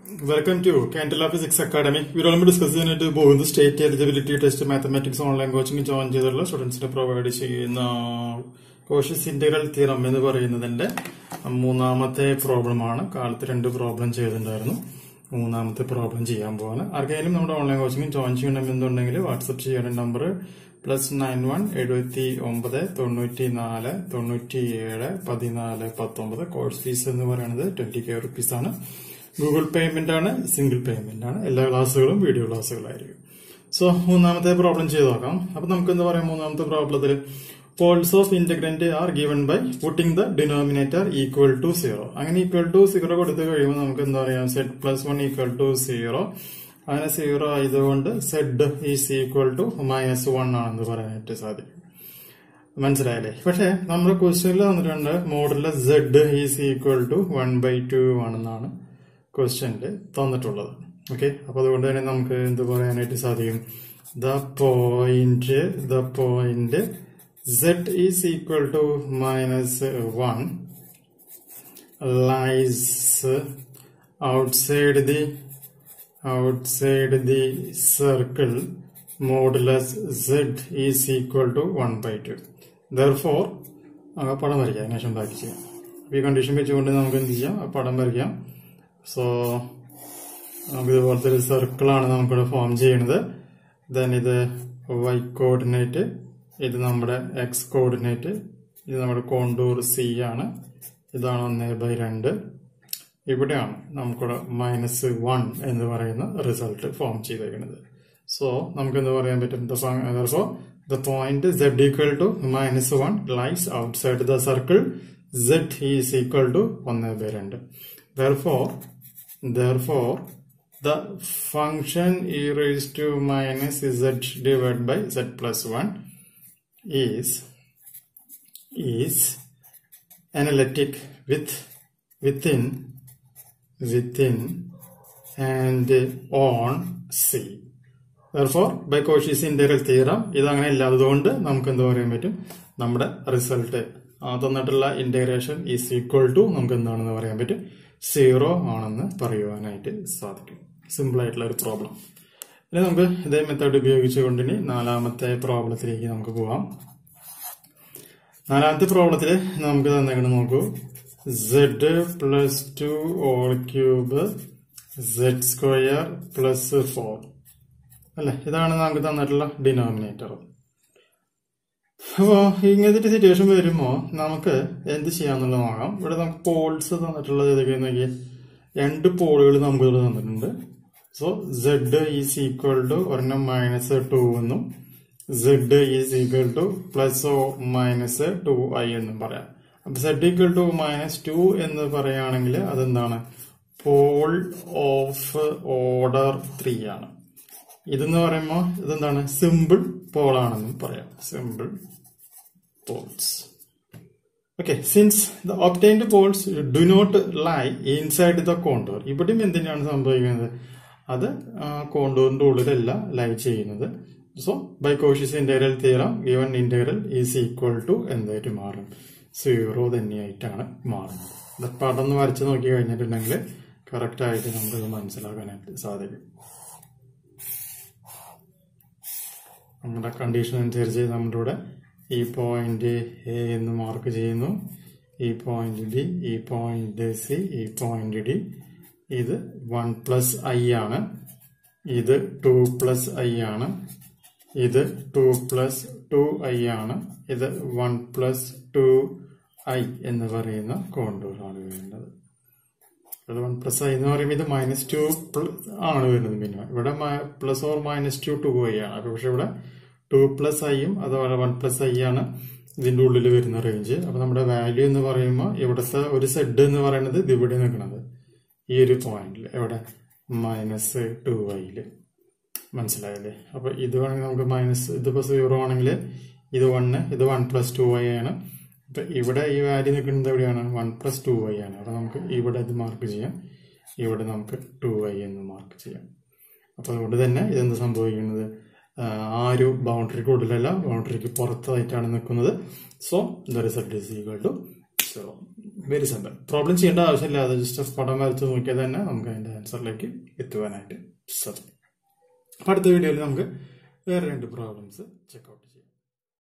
Welcome to Candela physics academy ഇവരോളം discuss ചെയ്യാനായിട്ട് പോകുന്നത് state eligibility test mathematics online coaching join ചെയ്തിട്ടുള്ള സ്റ്റുഡൻസിന് പ്രൊവൈഡ് ചെയ്യുന്ന കോഷ്യസ് ഇന്റഗ്രൽ തിയറം എന്ന് പറയുന്നതിന്റെ മൂന്നാമത്തെ പ്രോബ്ലമാണ് കാലത്ത് രണ്ട് പ്രോബ്ലം ചെയ്തിട്ടുണ്ടായിരുന്നു മൂന്നാമത്തെ പ്രോബ്ലം ചെയ്യാൻ പോവാണ് ആർക്കെങ്കിലും നമ്മുടെ ഓൺലൈൻ കോച്ചിങ് ജോയിൻ ചെയ്യണമെന്നുണ്ടെങ്കിൽ വാട്സപ്പ് ചെയ്യേണ്ട നമ്പർ പ്ലസ് നയൻ വൺ എഴുപത്തി ഒമ്പത് തൊണ്ണൂറ്റി നാല് തൊണ്ണൂറ്റി ഏഴ് പതിനാല് പത്തൊമ്പത് കോഴ്സ് ഫീസ് എന്ന് പറയുന്നത് ട്വന്റി കെ റുപ്പീസ് ആണ് ഗൂഗിൾ പേയ്മെന്റ് ആണ് സിംഗിൾ പേയ്മെന്റ് ആണ് എല്ലാ ക്ലാസ്സുകളും വീഡിയോ ക്ലാസ്സുകളായിരിക്കും സോ മൂന്നാമത്തെ പ്രോബ്ലം ചെയ്ത് നോക്കാം അപ്പൊ നമുക്ക് എന്താ പറയാം മൂന്നാമത്തെ പ്രോബ്ലത്തിൽ poles of integrand are given by putting the denominator equal to zero അങ്ങനെ ഈക്വൽ ടു സീറോ കൊടുത്തു കഴിയുമ്പോൾ നമുക്ക് എന്താ പറയാം z plus one equal to zero അങ്ങനെ സീറോ ആയതുകൊണ്ട് z is equal to minus one ആണെന്ന് പറയാനായിട്ട് സാധിക്കും മനസ്സിലായല്ലേ പക്ഷെ നമ്മുടെ ക്വസ്റ്റ്യനിൽ തന്നിട്ടുണ്ട് മോഡലിലെ z is equal to one by two ആണെന്നാണ് ക്വസ്റ്റ്യനിൽ തന്നിട്ടുള്ളത് ഓക്കെ അപ്പൊ അതുകൊണ്ട് തന്നെ നമുക്ക് എന്ത് പറയാനായിട്ട് സാധിക്കും the point the point z is equal to minus one lies outside the outside the circle modulus z is equal to 1 by 2 therefore ആ പടം വരയ്ക്കാം അതിനുശേഷം ബാക്കി ചെയ്യാം ഈ കണ്ടീഷൻ വെച്ചുകൊണ്ട് നമുക്ക് എന്ത് ചെയ്യാം ആ പടം വരയ്ക്കാം സോ നമുക്ക് ഇതുപോലത്തെ ഒരു സർക്കിളാണ് നമുക്കിവിടെ ഫോം ചെയ്യുന്നത് ദെൻ ഇത് വൈ കോർഡിനേറ്റ് ഇത് നമ്മുടെ എക്സ് കോർഡിനേറ്റ് ഇത് നമ്മുടെ കോണ്ടൂർ സി ആണ് ഇതാണ് ഒന്ന് ബൈ രണ്ട് ഇവിടെയാണ് നമുക്കിവിടെ മൈനസ് വൺ എന്ന് പറയുന്ന റിസൾട്ട് ഫോം ചെയ്തേക്കുന്നത് സോ നമുക്ക് എന്ത് പറയാൻ പറ്റും the point z equal to minus one lies outside the circle z is equal to ഒന്ന് ബൈ രണ്ട് therefore therefore the function e raise to minus z divide by z plus one is is analytic with within within and on C. Therefore, by Cauchy's integral theorem, ഇതങ്ങനെ ഇല്ലാത്തതുകൊണ്ട് നമുക്ക് എന്താ പറയാൻ പറ്റും നമ്മുടെ result തന്നിട്ടുള്ള ഇന്റഗ്രേഷൻ ഈസ് ഈക്വൽ ടു നമുക്ക് എന്താണെന്ന് പറയാൻ പറ്റും സീറോ ആണെന്ന് പറയുവാനായിട്ട് സാധിക്കും സിമ്പിൾ ആയിട്ടുള്ള ഒരു പ്രോബ്ലം ഇനി നമുക്ക് ഇതേ മെത്തേഡ് ഉപയോഗിച്ചുകൊണ്ട് ഇനി നാലാമത്തെ പ്രോബ്ലത്തിലേക്ക് നമുക്ക് പോവാം നാലാമത്തെ പ്രോബ്ലത്തിൽ നമുക്ക് തന്നേക്കണം നോക്കൂ z plus 2 all cube z square plus four അല്ലെ ഇതാണ് നമുക്ക് തന്നിട്ടുള്ള ഡിനോമിനേറ്റർ അപ്പോ ഇങ്ങനത്തെ സിറ്റുവേഷൻ വരുമ്പോ നമുക്ക് എന്ത് ചെയ്യാന്നുള്ള നോക്കാം ഇവിടെ നമുക്ക് പോൾസ് തന്നിട്ടുള്ളത് ഏതൊക്കെയെന്ന് നോക്കി രണ്ട് പോളുകൾ നമുക്ക് ഇവിടെ തന്നിട്ടുണ്ട് so z is equal to ഒരെണ്ണം മൈനസ് ടു എന്നും z is equal to plus or minus two i എന്നും പറയാം അപ്പൊ z equal to minus two എന്ന് പറയുകയാണെങ്കിൽ അതെന്താണ് പോൾ ഓഫ് ഓർഡർ ത്രീ ആണ് ഇതെന്ന് പറയുമ്പോൾ ഇതെന്താണ് സിമ്പിൾ പോൾ ആണെന്ന് പറയാം simple poles okay since the obtained poles do not lie inside the contour ഇവിടെയും എന്തിനാണ് സംഭവിക്കുന്നത് അത് കോണ്ടൂറിന്റെ ഉള്ളിലല്ല ലൈ ചെയ്യുന്നത് so by Cauchy's integral theorem given integral is equal to എന്തായിട്ട് മാറും സീറോ തന്നെയായിട്ടാണ് മാറുന്നത് പടം ഒന്ന് വരച്ച് നോക്കി കഴിഞ്ഞിട്ടുണ്ടെങ്കിൽ കറക്റ്റ് ആയിട്ട് നമുക്കത് മനസ്സിലാക്കാനായിട്ട് സാധിക്കും നമ്മുടെ കണ്ടീഷൻ അനുസരിച്ച് നമ്മുടെ ഇവിടെ ഈ പോയിന്റ് എ എന്ന് മാർക്ക് ചെയ്യുന്നു ഈ പോയിന്റ് ഡി ഈ പോയിന്റ് സി ഈ പോയിന്റ് ഡി ഇത് വൺ പ്ലസ് ഐ ആണ് ഇത് ടു പ്ലസ് ഐ ആണ് ഇത് ടു പ്ലസ് ടു ഐ ആണ് ഇത് വൺ പ്ലസ് ടു ഐ എന്ന് പറയുന്ന കോണ്ടൂറാണ് വേണ്ടത് ഇത് വൺ പ്ലസ് ഐ എന്ന് പറയുമ്പോൾ ഇത് മൈനസ് ടു ആണ് വരുന്നത് പിന്നെ ഇവിടെ plus or minus two two i ആണ് അപ്പൊ പക്ഷെ ഇവിടെ ടു പ്ലസ് ഐയും അതുപോലെ വൺ പ്ലസ് ഐ ആണ് ഇതിന്റെ ഉള്ളിൽ വരുന്ന റേഞ്ച് അപ്പൊ നമ്മുടെ വാല്യൂ എന്ന് പറയുമ്പോൾ ഇവിടുത്തെ ഒരു സെഡ് എന്ന് പറയുന്നത് ഇത് ഇവിടെ നിൽക്കുന്നത് ഈ ഒരു പോയിന്റിൽ എവിടെ മൈനസ് ടു ഐയില് മനസ്സിലായല്ലേ അപ്പൊ ഇത് വേണമെങ്കിൽ നമുക്ക് മൈനസ് ഇതിപ്പോ സീറോ ആണെങ്കിൽ ഇത് വണ്ണ് ഇത് വൺ പ്ലസ് ടു ഐ ആണ് അപ്പൊ ഇവിടെ ഈ വാല്യൂ നിൽക്കുന്നത് എവിടെയാണ് വൺ പ്ലസ് ടു ഐ ആണ് അപ്പൊ നമുക്ക് ഇവിടെ ഇത് മാർക്ക് ചെയ്യാം ഇവിടെ നമുക്ക് ടു ഐ എന്ന് മാർക്ക് ചെയ്യാം അപ്പൊ അതുകൊണ്ട് തന്നെ ഇതെന്ത് സംഭവിക്കുന്നത് ആ ഒരു ബൗണ്ടറിക്ക് ഉള്ളിലല്ല ബൗണ്ടറിക്ക് പുറത്തായിട്ടാണ് നിൽക്കുന്നത് so the result is equal to zero very simple problem ചെയ്യേണ്ട ആവശ്യമില്ല അത് ജസ്റ്റ് പടം വരച്ച് നോക്കിയാൽ തന്നെ നമുക്ക് അതിന്റെ ആൻസറിലേക്ക് എത്തുവാനായിട്ട് സാധിക്കും അപ്പൊ അടുത്ത വീഡിയോയിൽ നമുക്ക് വേറെ രണ്ട് പ്രോബ്ലംസ് ചെക്കൗട്ട് ചെയ്യാം